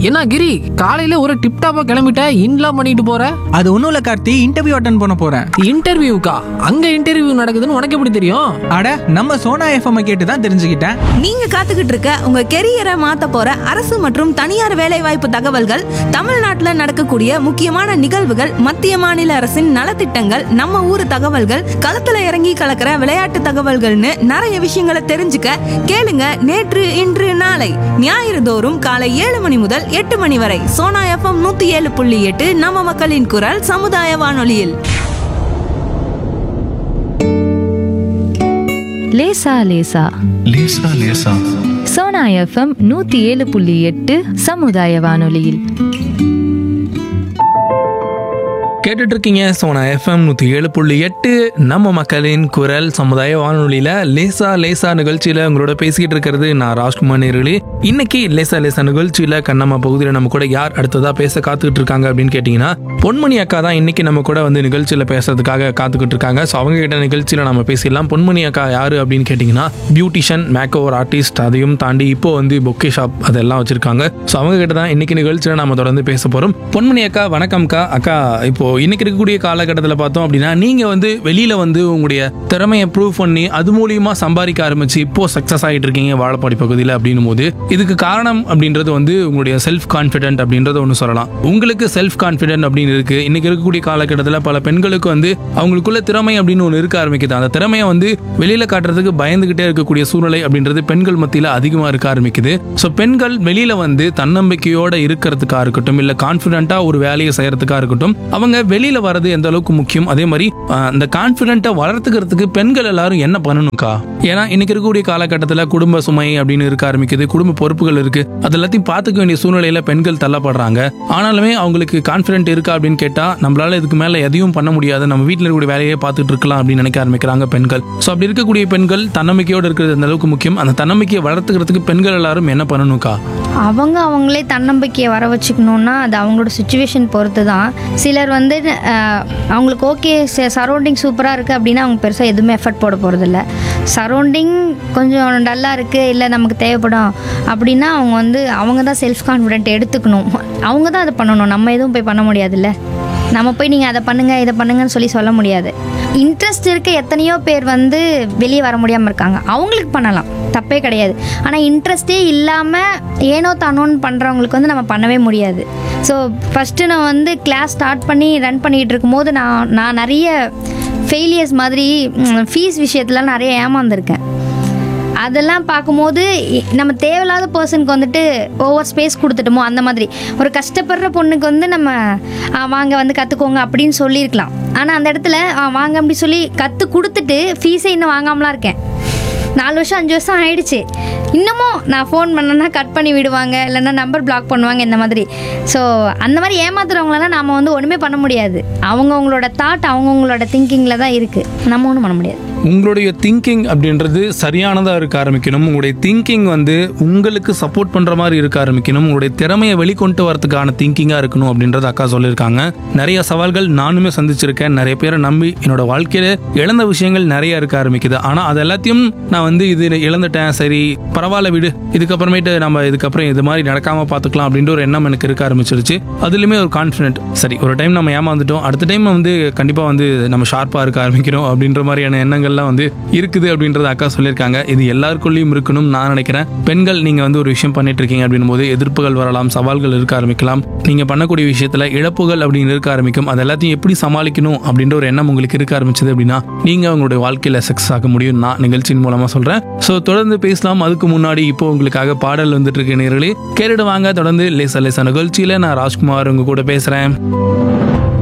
என்ன கிரி காலையில ஒரு டிப்டாப்பா கிளம்பிட்ட இன்லாம் பண்ணிட்டு போற அது ஒன்றும் இல்லை கார்த்தி இன்டர்வியூ அட்டன் பண்ண போகிறேன் இன்டர்வியூக்கா அங்க இன்டர்வியூ நடக்குதுன்னு உனக்கு எப்படி தெரியும் அட நம்ம சோனா எஃப்எம் கேட்டு தான் தெரிஞ்சுக்கிட்டேன் நீங்க காத்துக்கிட்டு இருக்க உங்க கெரியரை மாத்த போற அரசு மற்றும் தனியார் வேலைவாய்ப்பு தகவல்கள் தமிழ்நாட்டுல நடக்கக்கூடிய முக்கியமான நிகழ்வுகள் மத்திய மாநில அரசின் நலத்திட்டங்கள் நம்ம ஊர் தகவல்கள் களத்துல இறங்கி கலக்கிற விளையாட்டு தகவல்கள்னு நிறைய விஷயங்களை தெரிஞ்சுக்க கேளுங்க நேற்று இன்று நாளை ஞாயிறு தோறும் காலை ஏழு மணி முதல் எட்டு மணி வரை சோனா எஃப்எம் நூத்தி ஏழு புள்ளி எட்டு நம்ம மக்களின் குரல் சமுதாய வானொலியில் லேசா லேசா லேசா லேசா சோனா எஃப்எம் நூத்தி ஏழு புள்ளி எட்டு சமுதாய வானொலியில் கேட்டுட்டு இருக்கீங்க சோனா எஃப்எம் நூற்றி ஏழு புள்ளி எட்டு நம்ம மக்களின் குரல் சமுதாய வானொலியில் லேசா லேசா நிகழ்ச்சியில் உங்களோட பேசிக்கிட்டு இருக்கிறது நான் ராஜ்குமார் நேர்களே இன்னைக்கு லேசா லேசா நிகழ்ச்சியில் கண்ணம்மா பகுதியில் நம்ம கூட யார் அடுத்ததாக பேச காத்துக்கிட்டு இருக்காங்க அப்படின்னு கேட்டிங்கன்னா பொன்மணி அக்கா தான் இன்னைக்கு நம்ம கூட வந்து நிகழ்ச்சியில் பேசுறதுக்காக காத்துக்கிட்டு இருக்காங்க ஸோ அவங்க கிட்ட நிகழ்ச்சியில் நம்ம பேசிடலாம் பொன்மணி அக்கா யார் அப்படின்னு கேட்டிங்கன்னா பியூட்டிஷியன் மேக்கோவர் ஆர்டிஸ்ட் அதையும் தாண்டி இப்போ வந்து பொக்கே ஷாப் அதெல்லாம் வச்சிருக்காங்க ஸோ அவங்க கிட்ட தான் இன்னைக்கு நிகழ்ச்சியில் நம்ம தொடர்ந்து பேச போகிறோம் பொன்மணி அக்கா வணக்கம்க்கா அக்கா இப்போ இன்னைக்கு இருக்கக்கூடிய காலகட்டத்தில் பார்த்தோம் அப்படின்னா நீங்கள் வந்து வெளியில் வந்து உங்களுடைய திறமையை ப்ரூவ் பண்ணி அது மூலியமா சம்பாதிக்க ஆரம்பிச்சு இப்போ சக்ஸஸ் ஆகிட்டு இருக்கீங்க வாழப்பாடி பகுதியில் அப்படின்னும் போது இதுக்கு காரணம் அப்படின்றது வந்து உங்களுடைய செல்ஃப் கான்ஃபிடென்ட் அப்படின்றத ஒன்று சொல்லலாம் உங்களுக்கு செல்ஃப் கான்ஃபிடென்ட் அப்படின்னு இருக்கு இன்னைக்கு இருக்கக்கூடிய காலகட்டத்தில் பல பெண்களுக்கு வந்து அவங்களுக்குள்ள திறமை அப்படின்னு ஒன்று இருக்க ஆரம்பிக்குது அந்த திறமையை வந்து வெளியில காட்டுறதுக்கு பயந்துகிட்டே இருக்கக்கூடிய சூழ்நிலை அப்படின்றது பெண்கள் மத்தியில் அதிகமாக இருக்க ஆரம்பிக்குது ஸோ பெண்கள் வெளியில வந்து தன்னம்பிக்கையோட இருக்கிறதுக்கா இருக்கட்டும் இல்லை கான்ஃபிடென்ட்டா ஒரு வேலையை செய்யறதுக்கா இருக்கட்டும் அவங்க வெளியில வர்றது எந்த அளவுக்கு முக்கியம் அதே மாதிரி ஆஹ், அந்த கான்ஃபிடென்ட்டை வளர்த்துக்கிறதுக்கு பெண்கள் எல்லாரும் என்ன பண்ணணும்க்கா ஏன்னா இன்னைக்கு இருக்கக்கூடிய காலகட்டத்தில் குடும்ப சுமை அப்படின்னு இருக்க ஆரம்பிக்குது குடும்ப பொறுப்புகள் இருக்கு அது எல்லாத்தையும் பார்த்துக்க வேண்டிய சூழ்நிலையில பெண்கள் தள்ளப்படுறாங்க ஆனாலுமே அவங்களுக்கு கான்ஃபிடென்ட் இருக்கா அப்படின்னு கேட்டா நம்மளால இதுக்கு மேல எதையும் பண்ண முடியாது நம்ம வீட்டில் இருக்கக்கூடிய வேலையை பார்த்துட்டு இருக்கலாம் அப்படின்னு நினைக்க ஆரம்பிக்கிறாங்க பெண்கள் ஸோ அப்படி இருக்கக்கூடிய பெண்கள் தன்னம்பிக்கையோடு இருக்கிறது அந்த அளவுக்கு முக்கியம் அந்த தன்னம்பிக்கையை வளர்த்துக்கிறதுக்கு பெண்கள் எல்லாரும் என்ன பண்ணணும்க்கா அவங்க அவங்களே தன்னம்பிக்கையை வர வச்சுக்கணுன்னா அது அவங்களோட சுச்சுவேஷன் பொறுத்து தான் சிலர் வந்து அஹ், அவங்களுக்கு ஓகே சரௌண்டிங் சூப்பராக இருக்குது அப்படின்னா அவங்க பெருசாக எதுவுமே எஃபர்ட் போட போகிறதில்ல சரௌண்டிங் கொஞ்சம் டல்லாக இருக்குது இல்லை நமக்கு தேவைப்படும் அப்படின்னா அவங்க வந்து அவங்க தான் செல்ஃப் கான்ஃபிடென்ட் எடுத்துக்கணும் அவங்க தான் அதை பண்ணணும் நம்ம எதுவும் போய் பண்ண முடியாதுல்ல நம்ம போய் நீங்கள் அதை பண்ணுங்கள் இதை பண்ணுங்கன்னு சொல்லி சொல்ல முடியாது இன்ட்ரெஸ்ட் இருக்க எத்தனையோ பேர் வந்து வெளியே வர முடியாமல் இருக்காங்க அவங்களுக்கு பண்ணலாம் தப்பே கிடையாது ஆனால் இன்ட்ரெஸ்டே இல்லாமல் ஏனோ தானோன்னு பண்ணுறவங்களுக்கு வந்து நம்ம பண்ணவே முடியாது ஸோ ஃபஸ்ட்டு நான் வந்து கிளாஸ் ஸ்டார்ட் பண்ணி ரன் பண்ணிகிட்டு இருக்கும்போது நான் நான் நிறைய ஃபெயிலியர்ஸ் மாதிரி ஃபீஸ் விஷயத்தில் நிறைய ஏமாந்துருக்கேன் அதெல்லாம் பார்க்கும்போது இ- நம்ம தேவையில்லாத பர்சனுக்கு வந்துட்டு ஓவர் ஸ்பேஸ் கொடுத்துட்டோமோ அந்த மாதிரி ஒரு கஷ்டப்படுற பொண்ணுக்கு வந்து நம்ம "ஆ, வாங்க வந்து கற்றுக்கோங்க அப்படின்னு சொல்லியிருக்கலாம் ஆனால் அந்த இடத்துல "ஆ, வாங்க அப்படி சொல்லி கற்று கொடுத்துட்டு ஃபீஸை இன்னும் வாங்காமலாம் இருக்கேன் நாலு வருஷம் அஞ்சு வருஷம் ஆயிடுச்சு இன்னமும் நான் ஃபோன் பண்ணேன்னா கட் பண்ணி விடுவாங்க இல்லைன்னா நம்பர் பிளாக் பண்ணுவாங்க இந்த மாதிரி ஸோ அந்த மாதிரி ஏமாத்துறவங்களெல்லாம் நாம் வந்து ஒன்றுமே பண்ண முடியாது அவங்கவுங்களோட தாட் அவங்கவுங்களோட திங்கிங்கில் தான் இருக்குது நம்ம ஒன்றும் பண்ண முடியாது உங்களுடைய திங்கிங் அப்படின்றது சரியானதாக இருக்க ஆரம்பிக்கணும் உங்களுடைய திங்கிங் வந்து உங்களுக்கு சப்போர்ட் பண்ணுற மாதிரி இருக்க ஆரம்பிக்கணும் உங்களுடைய திறமையை வெளிக்கொண்டு வரதுக்கான திங்கிங்காக இருக்கணும் அப்படின்றத அக்கா சொல்லியிருக்காங்க நிறைய சவால்கள் நானுமே சந்திச்சிருக்கேன் நிறைய பேரை நம்பி என்னோட வாழ்க்கையில இழந்த விஷயங்கள் நிறைய இருக்க ஆரம்பிக்குது ஆனால் அது எல்லாத்தையும் நான் வந்து இது இழந்துட்டேன் சரி பரவாயில்ல விடு இதுக்கப்புறமேட்டு நம்ம இதுக்கப்புறம் இது மாதிரி நடக்காம பார்த்துக்கலாம் அப்படின்ற ஒரு எண்ணம் எனக்கு இருக்க ஆரம்பிச்சிருச்சு அதுலேயுமே ஒரு கான்ஃபிடென்ட் சரி ஒரு டைம் நம்ம ஏமாந்துட்டோம் அடுத்த டைம் வந்து கண்டிப்பாக வந்து நம்ம ஷார்ப்பாக இருக்க ஆரம்பிக்கிறோம் அப்படின்ற மாதிரியான எண்ணங்கள்லாம் வந்து இருக்குது அப்படின்றத அக்கா சொல்லியிருக்காங்க இது எல்லாருக்குள்ளேயும் இருக்கணும் நான் நினைக்கிறேன் பெண்கள் நீங்கள் வந்து ஒரு விஷயம் பண்ணிட்டு இருக்கீங்க அப்படின்னும் போது எதிர்ப்புகள் வரலாம் சவால்கள் இருக்க ஆரம்பிக்கலாம் நீங்கள் பண்ணக்கூடிய விஷயத்தில் இழப்புகள் அப்படின்னு இருக்க ஆரம்பிக்கும் அது எல்லாத்தையும் எப்படி சமாளிக்கணும் அப்படின்ற ஒரு எண்ணம் உங்களுக்கு இருக்க ஆரம்பிச்சது அப்படின்னா நீங்கள் உங்களுடைய வாழ்க்கையில் சக்ஸஸ் ஆக முடியும் நான் நிகழ்ச்சியின் மூலமாக சொல்கிறேன் ஸோ தொடர்ந்து பேசலாம் அதுக்கு முன்னாடி இப்போ உங்களுக்காக பாடல் வந்துட்டு இருக்கு நேர்களே கேட்டுட்டு வாங்க தொடர்ந்து லேசா லேசா நிகழ்ச்சியில் நான் ராஜ்குமார் உங்க கூட பேசுகிறேன்